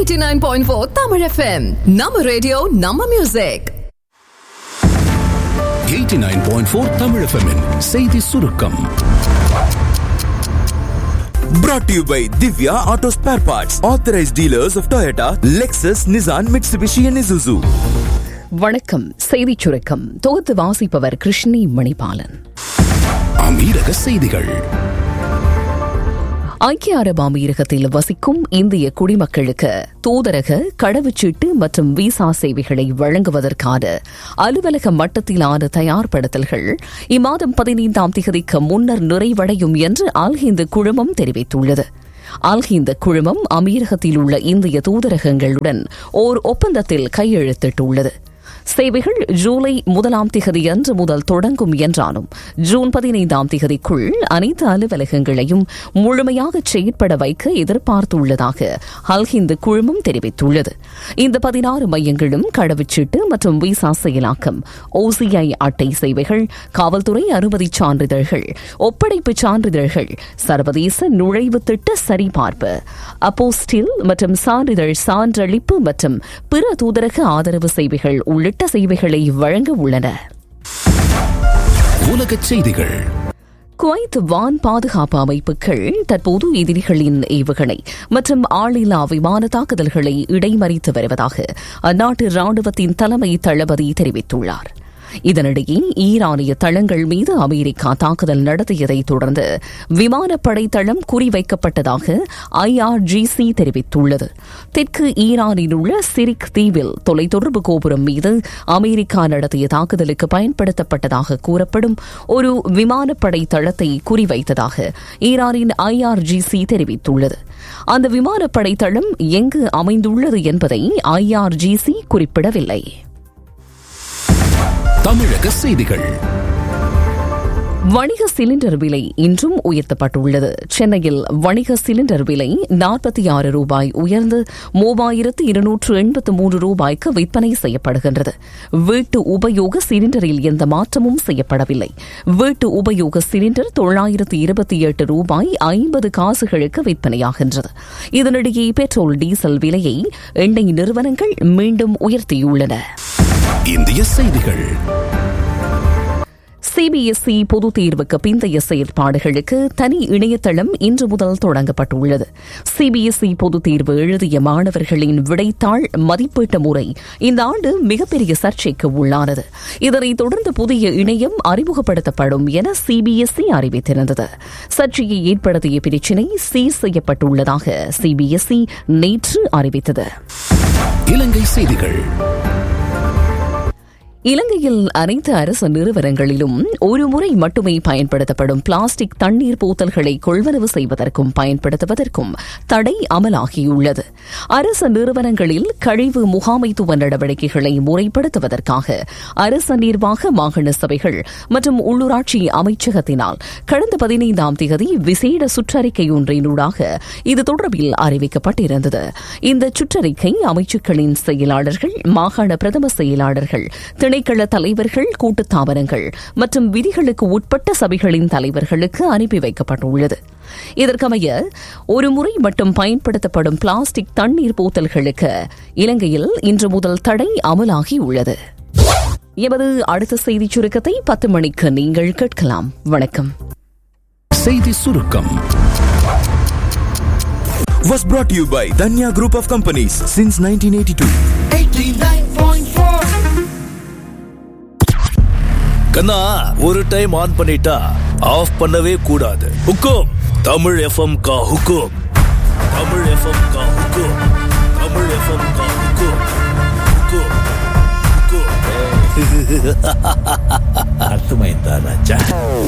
89.4 Tamil FM. Nama radio, Nama music. 89.4 Tamil FM இன் செய்தி சுருக்கம் Brought to you by Divya Auto Spare Parts, authorized dealers of Toyota, Lexus, Nissan, Mitsubishi, and Isuzu. வணக்கம் செய்திச் சுருக்கம் தொகுத்து வாசிப்பவர் கிருஷ்ணி மணிபாலன் அமீரக செய்திகள் ஐக்கிய அரபு அமீரகத்தில் வசிக்கும் இந்திய குடிமக்களுக்கு தூதரக கடவுச்சீட்டு மற்றும் விசா சேவைகளை வழங்குவதற்கான அலுவலக மட்டத்திலான தயார்படுத்தல்கள் இம்மாதம் பதினைந்தாம் தேதிக்கு முன்னர் நிறைவடையும் என்று அல்ஹிந்து குழுமம் தெரிவித்துள்ளது அல்ஹிந்த குழுமம் அமீரகத்தில் உள்ள இந்திய தூதரகங்களுடன் ஓர் ஒப்பந்தத்தில் கையெழுத்திட்டுள்ளது சேவைகள் ஜூலை முதலாம் திகதி அன்று முதல் தொடங்கும் என்றாலும் ஜூன் பதினைந்தாம் திகதிக்குள் அனைத்து அலுவலகங்களையும் முழுமையாக செயற்பட வைக்க எதிர்பார்த்துள்ளதாக ஹல்ஹிந்து குழுமம் தெரிவித்துள்ளது இந்த பதினாறு மையங்களும் கடவுச்சீட்டு மற்றும் விசா செயலாக்கம் ஓசிஐ அட்டை சேவைகள் காவல்துறை அனுமதி சான்றிதழ்கள் ஒப்படைப்பு சான்றிதழ்கள் சர்வதேச நுழைவு திட்ட சரிபார்ப்பு அப்போஸ்டில் மற்றும் சான்றிதழ் சான்றளிப்பு மற்றும் பிற தூதரக ஆதரவு சேவைகள் உள்ளிட்ட சேவைகளை வழங்க உள்ளன உலக செய்திகள் குவைத் வான் பாதுகாப்பு அமைப்புகள் தற்போது எதிரிகளின் ஏவுகணை மற்றும் ஆளில்லா விமான தாக்குதல்களை இடைமறித்து வருவதாக அந்நாட்டு ராணுவத்தின் தலைமை தளபதி தெரிவித்துள்ளார் இதனிடையே ஈரானிய தளங்கள் மீது அமெரிக்கா தாக்குதல் நடத்தியதைத் தொடர்ந்து விமானப்படை தளம் குறிவைக்கப்பட்டதாக ஐஆர்ஜிசி தெரிவித்துள்ளது தெற்கு ஈரானில் உள்ள சிரிக் தீவில் தொலைத்தொடர்பு கோபுரம் மீது அமெரிக்கா நடத்திய தாக்குதலுக்கு பயன்படுத்தப்பட்டதாக கூறப்படும் ஒரு விமானப்படை தளத்தை குறிவைத்ததாக ஈரானின் ஐஆர்ஜிசி தெரிவித்துள்ளது அந்த விமானப்படை தளம் எங்கு அமைந்துள்ளது என்பதை ஐஆர்ஜிசி குறிப்பிடவில்லை தமிழக செய்திகள் வணிக சிலிண்டர் விலை இன்றும் உயர்த்தப்பட்டுள்ளது சென்னையில் வணிக சிலிண்டர் விலை நாற்பத்தி ஆறு ரூபாய் உயர்ந்து மூவாயிரத்து இருநூற்று எண்பத்து மூன்று ரூபாய்க்கு விற்பனை செய்யப்படுகின்றது வீட்டு உபயோக சிலிண்டரில் எந்த மாற்றமும் செய்யப்படவில்லை வீட்டு உபயோக சிலிண்டர் தொள்ளாயிரத்து இருபத்தி எட்டு ரூபாய் ஐம்பது காசுகளுக்கு விற்பனையாகின்றது இதனிடையே பெட்ரோல் டீசல் விலையை எண்ணெய் நிறுவனங்கள் மீண்டும் உயர்த்தியுள்ளன இந்திய செய்திகள் சிபிஎஸ்இ பொதுத் தேர்வுக்கு பிந்தைய செயற்பாடுகளுக்கு தனி இணையதளம் இன்று முதல் தொடங்கப்பட்டுள்ளது சிபிஎஸ்இ பொதுத் தேர்வு எழுதிய மாணவர்களின் விடைத்தாள் மதிப்பீட்டு முறை இந்த ஆண்டு மிகப்பெரிய சர்ச்சைக்கு உள்ளானது இதனைத் தொடர்ந்து புதிய இணையம் அறிமுகப்படுத்தப்படும் என சிபிஎஸ்இ அறிவித்திருந்தது சர்ச்சையை ஏற்படுத்திய பிரச்சினை சீர் செய்யப்பட்டுள்ளதாக சிபிஎஸ்இ நேற்று அறிவித்தது இலங்கை செய்திகள் இலங்கையில் அனைத்து அரசு நிறுவனங்களிலும் ஒரு முறை மட்டுமே பயன்படுத்தப்படும் பிளாஸ்டிக் தண்ணீர் போத்தல்களை கொள்வனவு செய்வதற்கும் பயன்படுத்துவதற்கும் தடை அமலாகியுள்ளது அரசு நிறுவனங்களில் கழிவு முகாமைத்துவ நடவடிக்கைகளை முறைப்படுத்துவதற்காக அரசு நிர்வாக மாகாண சபைகள் மற்றும் உள்ளூராட்சி அமைச்சகத்தினால் கடந்த பதினைந்தாம் தேதி விசேட சுற்றறிக்கை ஒன்றினூடாக இது தொடர்பில் அறிவிக்கப்பட்டிருந்தது இந்த சுற்றறிக்கை அமைச்சுக்களின் செயலாளர்கள் மாகாண பிரதம செயலாளர்கள் திணைக்கள தலைவர்கள் கூட்டுத் தாபனங்கள் மற்றும் விதிகளுக்கு உட்பட்ட சபைகளின் தலைவர்களுக்கு அனுப்பி வைக்கப்பட்டுள்ளது இதற்கமைய ஒரு முறை மட்டும் பயன்படுத்தப்படும் பிளாஸ்டிக் தண்ணீர் போத்தல்களுக்கு இலங்கையில் இன்று முதல் தடை அமலாகியுள்ளது எமது அடுத்த செய்திச் சுருக்கத்தை பத்து மணிக்கு நீங்கள் கேட்கலாம் வணக்கம் செய்தி சுருக்கம் Was brought to you by Danya Group of Companies since 1982. கண்ணா ஒரு டைம் ஆன் பண்ணிட்டா ஆஃப் பண்ணவே கூடாது ஹுக்கும் தமிழ் எஃப்எம் கா ஹுக்கும் தமிழ் எஃப்எம் கா ஹுக்கும் தமிழ் எஃப்எம் கா ஹுக்கும் ஹுக்கும் ஹுக்கும் அர்த்தமைந்தா ராஜா